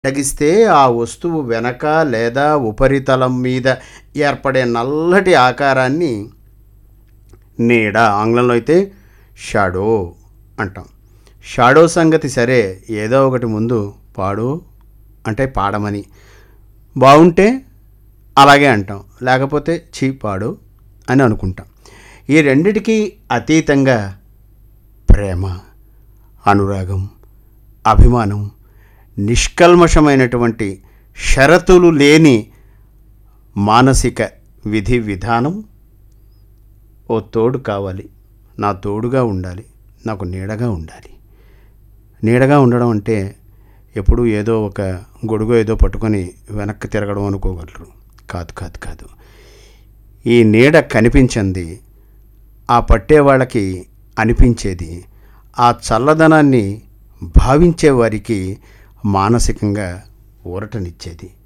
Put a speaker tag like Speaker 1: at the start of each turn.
Speaker 1: తగిస్తే ఆ వస్తువు వెనక లేదా ఉపరితలం మీద ఏర్పడే నల్లటి ఆకారాన్ని నీడ ఆంగ్లంలో అయితే షాడో అంటాం షాడో సంగతి సరే ఏదో ఒకటి ముందు పాడు అంటే పాడమని బాగుంటే అలాగే అంటాం లేకపోతే చీ పాడు అని అనుకుంటాం ఈ రెండిటికీ అతీతంగా ప్రేమ అనురాగం అభిమానం నిష్కల్మషమైనటువంటి షరతులు లేని మానసిక విధి విధానం ఓ తోడు కావాలి నా తోడుగా ఉండాలి నాకు నీడగా ఉండాలి నీడగా ఉండడం అంటే ఎప్పుడూ ఏదో ఒక గొడుగు ఏదో పట్టుకొని వెనక్కి తిరగడం అనుకోగలరు కాదు కాదు కాదు ఈ నీడ కనిపించింది ఆ పట్టే వాళ్ళకి అనిపించేది ఆ చల్లదనాన్ని భావించే వారికి మానసికంగా ఊరటనిచ్చేది